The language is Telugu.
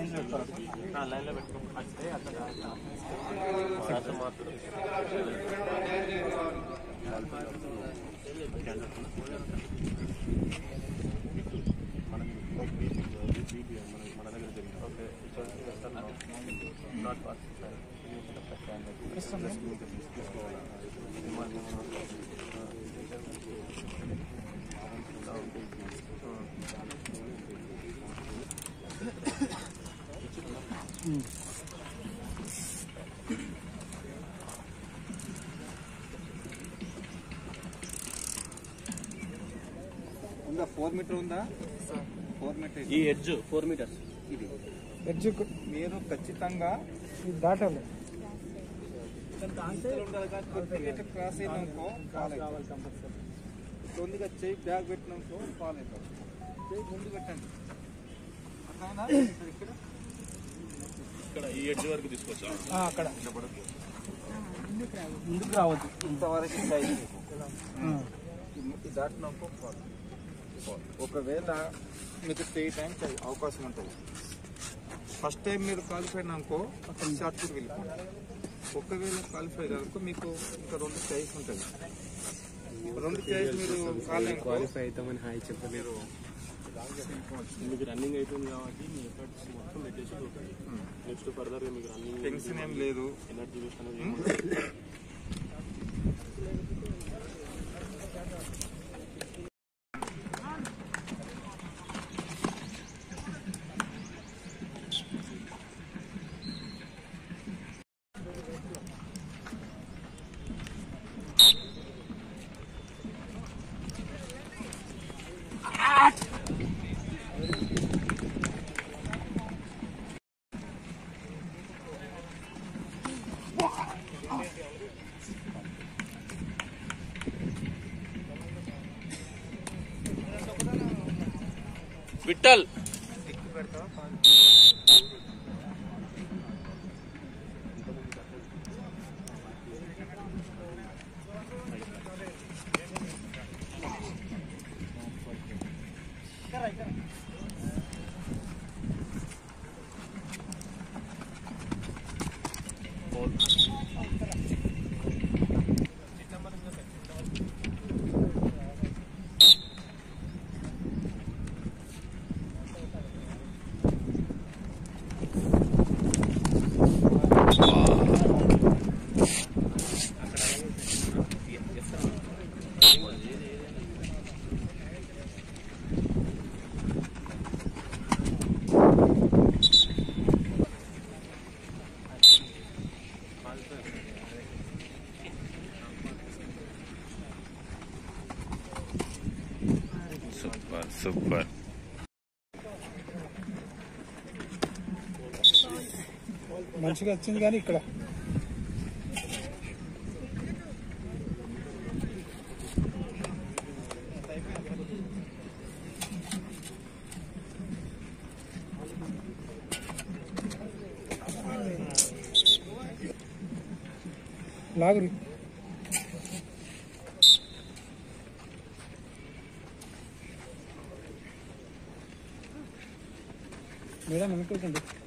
లైన్లో పెట్టుకో అంటే అట్లా అట్లా మాత్రం మన దగ్గర జరిగింది ఓకే నాట్ పాస్ ఉందా ఫోర్ మీటర్ ఉందా ఫోర్ మీటర్ ఈ ఎడ్జ్ ఫోర్ మీటర్స్ ఇది ఎడ్జ్ మీరు ఖచ్చితంగా దాటాలి అంచెలు ఉండాలి కానీ కొద్దిగా ఇట్లా క్రాస్ అయినాకో ఫాల్ అవుతుంది తొందిగా చేయి బ్యాగ్ పెట్టినాకో ఫాల్ అవుతుంది చేయి ముందు పెట్టండి అట్లా ఇక్కడ ఇక్కడ ఈ ఎడ్జ్ వరకు తీసుకొచ్చా అక్కడ ముందుకు రావద్దు ఇంతవరకు సైజ్ ఇది దాటినాకో ఫాల్ ఒకవేళ మీకు త్రీ టైమ్స్ అవకాశం ఉంటుంది ఫస్ట్ టైం మీరు క్వాలిఫై అయినాకో షార్ట్ కూడా వెళ్ళిపోండి ఒకవేళ క్వాలిఫై కాదనుకో మీకు ఇంకా రెండు చాయిస్ ఉంటుంది రెండు చాయిస్ మీరు క్వాలిఫై అవుతామని హాయ్ చెప్పలేదు మీకు రన్నింగ్ అయిపోయింది కాబట్టి మీ ఎఫర్ట్స్ మొత్తం పెట్టేసి నెక్స్ట్ ఫర్దర్ గా మీకు రన్నింగ్ టెన్షన్ ఏం లేదు ఎనర్జీ వేస్ట్ అనేది ఏం ఉండదు. విఠల్ ఎక్కువ పెడతావా సూపర్ సూపర్ మంచిగా వచ్చింది కానీ ఇక్కడ లాగురి మేడం అనుకోకండి